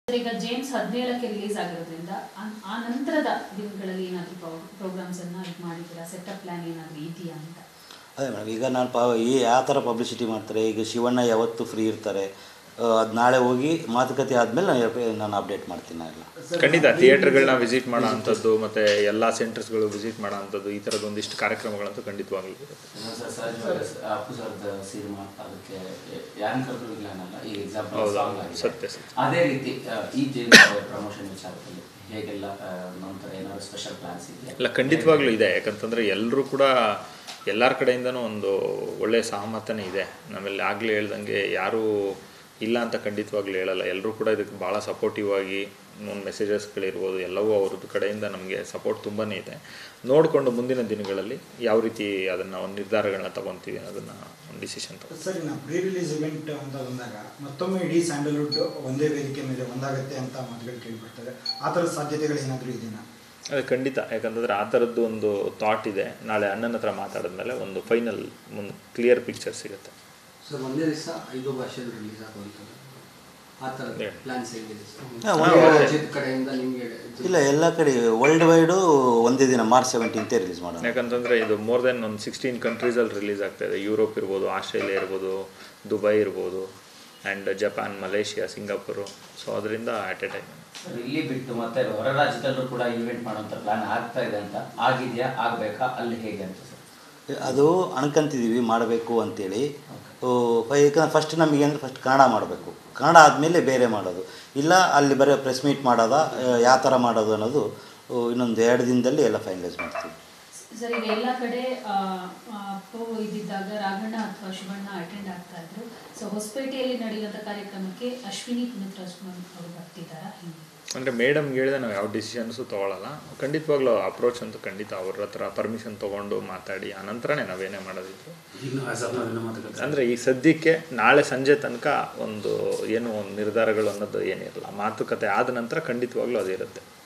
ಈಗ James ಹದಿನೇಳಕ್ಕೆ release ಆಗಿರೋದ್ರಿಂದ ಆ- ಆ ನಂತರದ ದಿನಗಳಲ್ಲಿ ಏನಾದರೂ ಪ್ರೋಗ್ರಾಮ್ಸ್ ಅನ್ನ ಇದು ಮಾಡಿದ್ದೀರಾ ಸೆಟಪ್ ಪ್ಲಾನ್ ಏನಾದರೂ ಇದೆಯಾ ಅಂತ ಅದೇ ಮೇಡಮ್ ಈಗ ನಾನು ಪ ಈ ಯಾವ ಥರ ಪಬ್ಲಿಸಿಟಿ ಮಾಡ್ತಾರೆ ಈಗ ಶಿವಣ್ಣ ಯಾವತ್ತು ಫ್ರೀ ಇರ್ತಾರೆ ಅದು ನಾಳೆ ಹೋಗಿ ಮಾತುಕತೆ ಆದಮೇಲೆ ನಾನು ನಾನು ಅಪ್ಡೇಟ್ ಮಾಡ್ತೀನಿ ಎಲ್ಲ ಖಂಡಿತ ಥಿಯೇಟರ್ಗಳನ್ನ ವಿಸಿಟ್ ಮಾಡೋ ಅಂಥದ್ದು ಮತ್ತು ಎಲ್ಲ ಸೆಂಟರ್ಸ್ಗಳು ವಿಸಿಟ್ ಮಾಡೋ ಅಂಥದ್ದು ಈ ಥರದ ಒಂದಿಷ್ಟು ಕಾರ್ಯಕ್ರಮಗಳಂತೂ ಖಂಡಿತವಾಗ್ಲೂ ಇರುತ್ತೆ ಸರ್ ಸಹಜವಾಗಿ ಅಪ್ಪು ಸರ್ದ ಸಿನಿಮಾ ಅದಕ್ಕೆ ಯಾನ್ ಕರ್ದ್ರು ಇಲ್ಲ ಅನ್ನಲ್ಲ ಈಗ ಎಕ್ಸಾಂಪಲ್ ಹೌದು, ಸಾಂಗ್ ಹೌದು, ಆಗಿದೆ ಸತ್ಯ, ಸತ್ಯ. ಅದೇ ರೀತಿ ಆ, ಈ ಜೇಮ್ಸ್ ಪ್ರಮೋಷನ್ ವಿಚಾರದಲ್ಲಿ ಹೇಗೆಲ್ಲ ಆ, ನಂತರ ಏನಾದ್ರು ಸ್ಪೆಷಲ್ ಪ್ಲಾನ್ಸ್ ಇದೆಯಾ ಇಲ್ಲ ಖಂಡಿತವಾಗ್ಲೂ ಇದೆ ಯಾಕಂತಂದರೆ ಎಲ್ಲರೂ ಕೂಡ ಎಲ್ಲರ ಕಡೆಯಿಂದನೂ ಒಂದು ಒಳ್ಳೆಯ ಸಹಮತನೇ ಇದೆ ನಮ್ಮಲ್ಲಿ ಆಗಲೇ ಹೇಳ್ದಂಗೆ ಯಾರೂ ಇಲ್ಲ ಅಂತ ಖಂಡಿತವಾಗ್ಲೂ ಹೇಳಲ್ಲ ಎಲ್ಲರೂ ಕೂಡ ಇದಕ್ಕೆ ಭಾಳ ಸಪೋರ್ಟಿವ್ ಆಗಿ ಒಂದು ಮೆಸೇಜಸ್ಗಳಿರ್ಬೋದು ಎಲ್ಲವೂ ಅವ್ರದ್ದು ಕಡೆಯಿಂದ ನಮಗೆ ಸಪೋರ್ಟ್ ತುಂಬಾ ಇದೆ ನೋಡಿಕೊಂಡು ಮುಂದಿನ ದಿನಗಳಲ್ಲಿ ಯಾವ ರೀತಿ ಅದನ್ನು ಒಂದು ನಿರ್ಧಾರಗಳನ್ನ ತಗೊತೀವಿ ಅನ್ನೋದನ್ನು ಒಂದು ಡಿಸಿಷನ್ ತಗೋ ಸರ್ ಇನ್ನು ಪ್ರೀ ರಿಲೀಸ್ ಇವೆಂಟ್ ಅಂತ ಬಂದಾಗ ಮತ್ತೊಮ್ಮೆ ಇಡೀ ಸ್ಯಾಂಡಲ್ವುಡ್ ಒಂದೇ ವೇದಿಕೆ ಮೇಲೆ ಒಂದಾಗತ್ತೆ ಅಂತ ಮಾತುಗಳು ಕೇಳಿಬರ್ತದೆ ಆ ಥರದ ಸಾಧ್ಯತೆಗಳು ಏನಾದರೂ ಇದೆಯಾ ಅದು ಖಂಡಿತ ಯಾಕಂತಂದರೆ ಆ ಥರದ್ದು ಒಂದು ಥಾಟ್ ಇದೆ ನಾಳೆ ಅಣ್ಣನ ಹತ್ರ ಮಾತಾಡಿದ್ಮೇಲೆ ಒಂದು ಫೈನಲ್ ಒಂದು ಕ್ಲಿಯರ್ ಪಿಕ್ಚರ್ ಸಿಗುತ್ತೆ ಸರ್ ಒಂದೇ ದಿವಸ ಐದು ಭಾಷೆಯಲ್ಲಿ ರಿಲೀಸ್ ಆಗುವಂಥದ್ದು ಆ ಥರದ Yeah. ಪ್ಲಾನ್ಸ್ ಹೇಗಿದೆ ಹಾ, ಸರ್ ಒಂದು- ರಾಜ್ಯದ ಕಡೆಯಿಂದ ನಿಮಗೆ ಇಲ್ಲ ಎಲ್ಲ ಕಡೆ ವರ್ಲ್ಡ್ ವೈಡು ಒಂದೇ ದಿನ ಮಾರ್ಚ್ ಸೆವೆಂಟೀನ್ತೇ ರಿಲೀಸ್ ಮಾಡೋಣ ಯಾಕಂತಂದರೆ ಇದು ಮೋರ್ ದೆನ್ ಒಂದು ಸಿಕ್ಸ್ಟೀನ್ ಕಂಟ್ರೀಸಲ್ಲಿ ರಿಲೀಸ್ ಆಗ್ತಾ ಇದೆ ಯುರೋಪ್ ಇರ್ಬೋದು ಆಸ್ಟ್ರೇಲಿಯಾ ಇರ್ಬೋದು ದುಬೈ ಇರ್ಬೋದು and Japan Malaysia Singapore so ಅದರಿಂದ ಆಟ್ ಎ ಟೈಮ್ ಸರ್ ಇಲ್ಲಿ ಬಿಟ್ಟು ಮತ್ತೆ ಹೊರ ರಾಜ್ಯದಲ್ಲೂ ಕೂಡ ಇವೆಂಟ್ ಮಾಡೋಂಥ ಪ್ಲಾನ್ ಆಗ್ತಾ ಇದೆ ಅಂತ ಆಗಿದೆಯಾ ಆಗ್ಬೇಕಾ ಅಲ್ಲಿ ಹೇಗೆ ಅಂತ ಸರ್ ಅದು ಅನ್ಕೊಂತಿದ್ದೀವಿ ಮಾಡಬೇಕು ಅಂತೇಳಿ ಯಾಕಂದ್ರೆ ಫಸ್ಟ್ ನಮಗೆ ಅಂದರೆ ಫಸ್ಟ್ ಕನ್ನಡ ಮಾಡಬೇಕು ಕನ್ನಡ ಆದಮೇಲೆ ಬೇರೆ ಮಾಡೋದು ಇಲ್ಲ ಅಲ್ಲಿ ಬರೀ ಪ್ರೆಸ್ ಮೀಟ್ ಮಾಡೋದ ಯಾವ ಥರ ಮಾಡೋದು ಅನ್ನೋದು ಆ, ಇನ್ನೊಂದು ಎರಡು ದಿನದಲ್ಲಿ ಎಲ್ಲ ಫೈನಲೈಸ್ ಮಾಡ್ತೀವಿ ಸರ್ ಈಗ ಎಲ್ಲ ಕಡೆ ಆ, ಆ, ಅಪ್ಪು ಇದ್ದಿದ್ದಾಗ ರಾಘಣ್ಣ ಅಥವಾ ಶಿವಣ್ಣ ಅಟೆಂಡ್ ಆಗ್ತಾ ಇದ್ರು ಸೊ ಹೊಸಪೇಟೆಯಲ್ಲಿ ನಡೆಯುವಂಥ ಕಾರ್ಯಕ್ರಮಕ್ಕೆ ಅಶ್ವಿನಿ ಪುನೀತ್ ರಾಜ್ಕುಮಾರ್ ಅವರು ಬರ್ತಿದ್ದಾರಾ ಹಿಂಗೆ ಅಂದರೆ ಮೇಡಮ್ಗೆ ಹೇಳಿದೆ ನಾವು ಯಾವ ಡಿಸಿಷನ್ಸು ತೊಗೊಳಲ್ಲ ಖಂಡಿತವಾಗ್ಲೂ ಅಪ್ರೋಚ್ ಅಂತೂ ಖಂಡಿತ ಅವ್ರ ಹತ್ರ ಪರ್ಮಿಷನ್ ತೊಗೊಂಡು ಮಾತಾಡಿ ಆನಂತರನೇ ನಾವೇನೇ ಮಾಡೋದಿದ್ರು ಇನ್ನು ಆಸ್ ಆಫ್ ನಾವು ಮಾತುಕತೆ ಅಂದರೆ ಈ ಸದ್ಯಕ್ಕೆ ನಾಳೆ ಸಂಜೆ ತನಕ ಒಂದು ಏನು ಒಂದು ನಿರ್ಧಾರಗಳು ಅನ್ನೋದು ಏನಿರಲ್ಲ ಮಾತುಕತೆ ಆದ ನಂತರ ಖಂಡಿತವಾಗ್ಲೂ ಅದಿರುತ್ತೆ